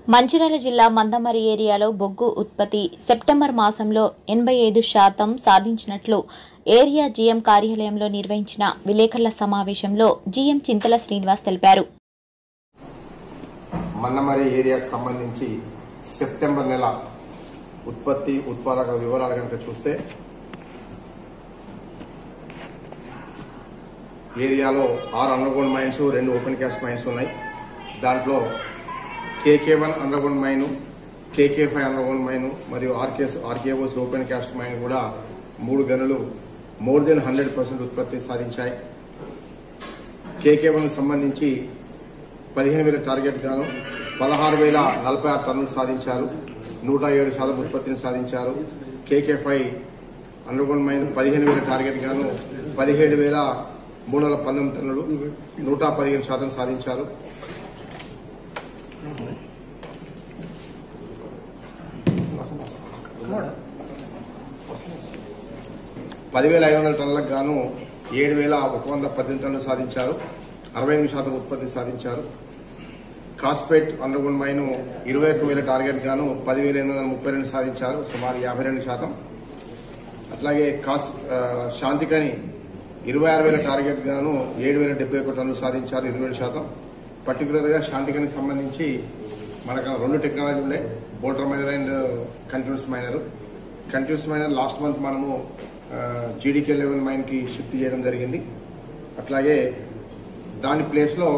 మంచిర్యాల జిల్లా మందమరి ఏరియాలో బొగ్గు ఉత్పత్తి సెప్టెంబర్ మాసంలో ఎనభై ఐదు శాతం సాధించినట్లు ఏరియా జీఎం కార్యాలయంలో నిర్వహించిన విలేకరుల సమావేశంలో జీఎం చింతల శ్రీనివాస్ తెలిపారు మన్నమరి ఏరియాకు సంబంధించి సెప్టెంబర్ నెల ఉత్పత్తి ఉత్పాదక వివరాలు కనుక చూస్తే ఏరియాలో ఆరు అండర్గ్రౌండ్ మైన్స్ రెండు ఓపెన్ క్యాస్ట్ మైన్స్ ఉన్నాయి దాంట్లో KK one underground mine KK five underground mine మరియు ఆర్కేస్ ఆర్కేఓస్ ఓపెన్ క్యాస్ట్ మైన్ కూడా మూడు గనులు మోర్ దెన్ హండ్రెడ్ పర్సెంట్ ఉత్పత్తి సాధించాయి కేకే వన్ సంబంధించి పదిహేను వేల టార్గెట్ గాను పదహారు వేల నలభై ఆరు టన్నులు సాధించారు నూట ఏడు శాతం ఉత్పత్తిని సాధించారు కేకే ఫైవ్ అండర్గ్రౌండ్ మైన్ పదిహేను వేల టార్గెట్ గాను పదిహేడు వేల మూడు వందల పంతొమ్మిది టన్నులు నూట పదిహేను శాతం సాధించారు పదివేల ఐదు వందల టన్నులకు గాను ఏడు వేల ఒక వంద పద్దెనిమిది టన్నులు సాధించారు అరవై ఎనిమిది శాతం ఉత్పత్తి సాధించారు కాస్పేట్ అండర్గ్రౌండ్ మైను ఇరవై ఒక్క వేల టార్గెట్ గాను పదివేల ఎనిమిది వందల ముప్పై రెండు సాధించారు సుమారు యాభై రెండు శాతం అట్లాగే కాస్ ఆ, శాంతికని ఇరవై ఆరు వేల టార్గెట్ గాను ఏడు వేల డెబ్బై ఒక టన్నులు సాధించారు ఇరవై ఏడు శాతం పర్టికులర్గా శాంతికనికి సంబంధించి మనకు రెండు టెక్నాలజీ ఉన్నాయి bolter miner and continuous miner continuous miner last month మనము జీడీకే లెవెల్ మైన్కి షిఫ్ట్ చేయడం జరిగింది అట్లాగే దాని ప్లేస్లో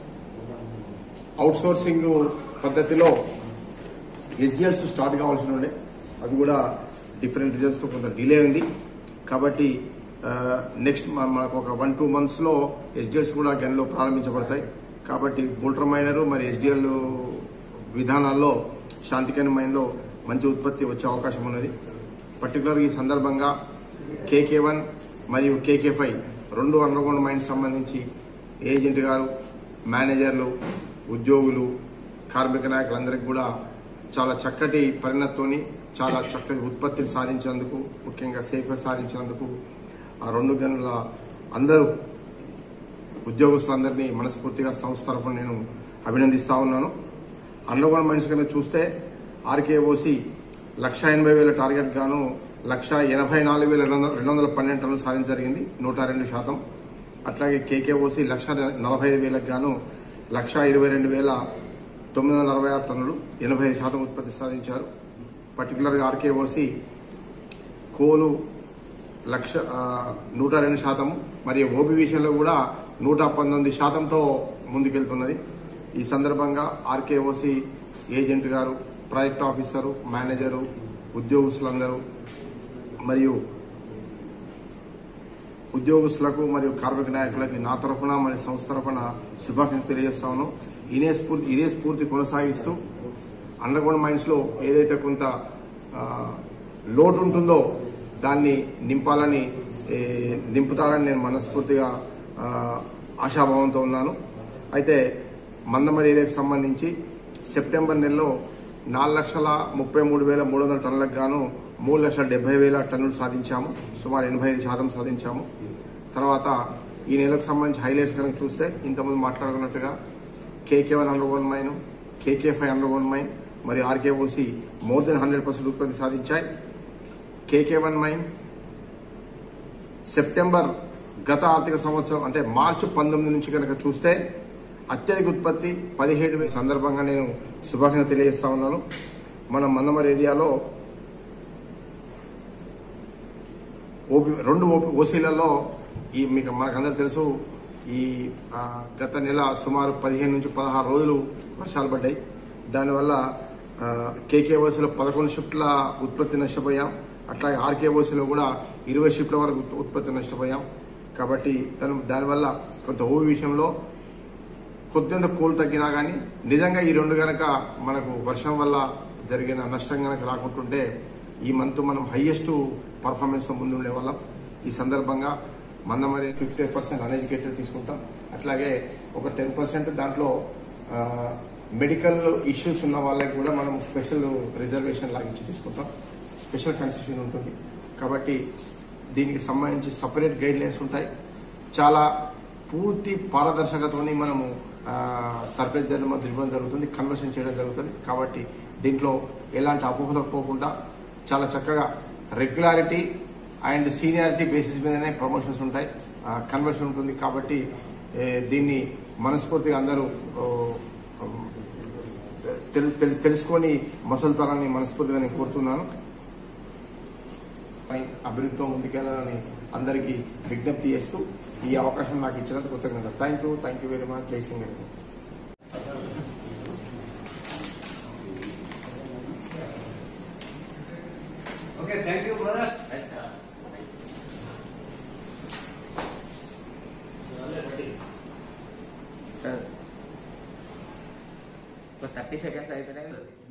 అవుట్సోర్సింగ్ పద్ధతిలో ఎస్డిఎల్స్ స్టార్ట్ కావాల్సి ఉండే అది కూడా డిఫరెంట్ రీజన్స్తో కొంత డిలే ఉంది కాబట్టి నెక్స్ట్ మనకు ఒక వన్ టూ మంత్స్లో ఎస్డిఎల్స్ కూడా గన్లో ప్రారంభించబడతాయి కాబట్టి బుల్టర్ మైనర్ మరి ఎస్డిఎల్ విధానాల్లో శాంతికని మైన్లో మంచి ఉత్పత్తి వచ్చే అవకాశం ఉన్నది పర్టికులర్ ఈ సందర్భంగా కేకే వన్ మరియు కేకే ఫైవ్ రెండు అండర్గ్రౌండ్ మైన్స్ సంబంధించి ఏజెంట్ గారు మేనేజర్లు ఉద్యోగులు కార్మిక నాయకులందరికీ కూడా చాలా చక్కటి పరిణతితోని చాలా చక్కటి ఉత్పత్తిని సాధించేందుకు ముఖ్యంగా సేఫ్ సాధించేందుకు ఆ రెండు గనుల అందరూ ఉద్యోగస్తులందరినీ మనస్ఫూర్తిగా సంస్థ తరఫున నేను అభినందిస్తా ఉన్నాను అండర్గ్రౌండ్ మైన్స్ కనుక చూస్తే ఆర్కేఓసి లక్ష ఎనభై వేల టార్గెట్ గాను లక్ష ఎనభై నాలుగు వేల రెండు వందల రెండు వందల పన్నెండు టన్నులు సాధించ జరిగింది నూట రెండు శాతం అట్లాగే కేకేఓసి లక్ష నలభై ఐదు వేలకు గాను లక్ష ఇరవై రెండు వేల తొమ్మిది వందల అరవై ఆరు టన్నులు ఎనభై ఐదు శాతం ఉత్పత్తి సాధించారు పర్టికులర్గా ఆర్కేఓసి కోలు లక్ష ఆ, నూట రెండు శాతం మరియు ఓపీ విషయంలో కూడా నూట పంతొమ్మిది శాతంతో ముందుకెళ్తున్నది ఈ సందర్భంగా ఆర్కేఓసి ఏజెంట్ గారు ప్రాజెక్ట్ ఆఫీసరు మేనేజరు ఉద్యోగస్తులందరూ మరియు ఉద్యోగస్తులకు మరియు కార్మిక నాయకులకి నా తరఫున మరియు సంస్థ తరఫున శుభాకాంక్షలు తెలియజేస్తాను ఇదే స్ఫూర్తి ఇదే స్ఫూర్తి కొనసాగిస్తూ అండర్గ్రౌండ్ మైన్స్ లో ఏదైతే కొంత ఆ, లోటు ఉంటుందో దాన్ని నింపాలని ఏ, నింపుతారని నేను మనస్ఫూర్తిగా ఆ, ఆశాభావంతో ఉన్నాను అయితే మందమరి ఏరియాకి సంబంధించి సెప్టెంబర్ నెలలో నాలుగు లక్షల ముప్పై మూడు వేల మూడు వందల టన్నులకు గాను మూడు లక్షల డెబ్బై వేల టన్నులు సాధించాము సుమారు ఎనభై ఐదు శాతం సాధించాము తర్వాత ఈ నెలకు సంబంధించి హైలైట్స్ కనుక చూస్తే ఇంతకుముందు మాట్లాడుకున్నట్టుగా KK one underground mine KK five underground mine మరియు RKOC more than hundred percent ఉత్పత్తి సాధించాయి కేకే వన్ మైన్ సెప్టెంబర్ గత ఆర్థిక సంవత్సరం అంటే మార్చి పంతొమ్మిది నుంచి కనుక చూస్తే అత్యధిక ఉత్పత్తి పదిహేడు వేల సందర్భంగా నేను శుభాకాంక్షలు తెలియజేస్తా ఉన్నాను మన మందమరి ఏరియాలో ఓపీ రెండు ఓపీ ఓసీలలో ఈ మీకు మనకందరూ తెలుసు ఈ ఆ, గత నెల సుమారు పదిహేను నుంచి పదహారు రోజులు వర్షాలు పడ్డాయి దానివల్ల కేకేఓసీలో పదకొండు షిఫ్ట్ల ఉత్పత్తి నష్టపోయాం అట్లాగే ఆర్కేఓసీలో కూడా ఇరవై షిఫ్ట్ల వరకు ఉత్- ఉత్పత్తి నష్టపోయాం కాబట్టి దాని దానివల్ల కొంత ఓవి విషయంలో కొద్దింత కూలు తగ్గినా కానీ నిజంగా ఈ రెండు గనక మనకు వర్షం వల్ల జరిగిన నష్టం గనక రాకుంటుంటే ఈ మంత్ మనం హైయెస్ట్ పర్ఫార్మెన్స్ ముందు ఉండే వాళ్ళం ఈ సందర్భంగా మందమరి ఫిఫ్టీ పర్సెంట్ అన్ఎడ్యుకేటెడ్ తీసుకుంటాం అట్లాగే ఒక టెన్ పర్సెంట్ దాంట్లో మెడికల్ ఇష్యూస్ ఉన్న వాళ్ళకి కూడా మనం స్పెషల్ రిజర్వేషన్ లాగా ఇచ్చి తీసుకుంటాం స్పెషల్ కన్సెషన్ ఉంటుంది కాబట్టి దీనికి సంబంధించి సపరేట్ గైడ్ లైన్స్ ఉంటాయి చాలా పూర్తి పారదర్శకతని మనము సర్ప్రైజ్ ధర్మ దింపడం జరుగుతుంది కన్వర్షన్ చేయడం జరుగుతుంది కాబట్టి దీంట్లో ఎలాంటి అపోహలకు పోకుండా చాలా చక్కగా రెగ్యులారిటీ అండ్ సీనియారిటీ బేసిస్ మీదనే ప్రమోషన్స్ ఉంటాయి కన్వర్షన్ ఉంటుంది కాబట్టి ఏ, దీన్ని మనస్ఫూర్తిగా అందరూ ఓ, తెలు- తెలు- తెలుసుకొని మసలుతారని మనస్ఫూర్తిగా నేను కోరుతున్నాను అని అభివృద్ధితో ముందుకెళ్లాలని అందరికీ విజ్ఞప్తి చేస్తూ ఈ అవకాశం నాకు ఇచ్చినందుకు కృతజ్ఞత thank you thank you very much Jaisingh గారు Okay, thank you, brothers. Sir ఒక థర్టీ సెకండ్స్ అయితేనే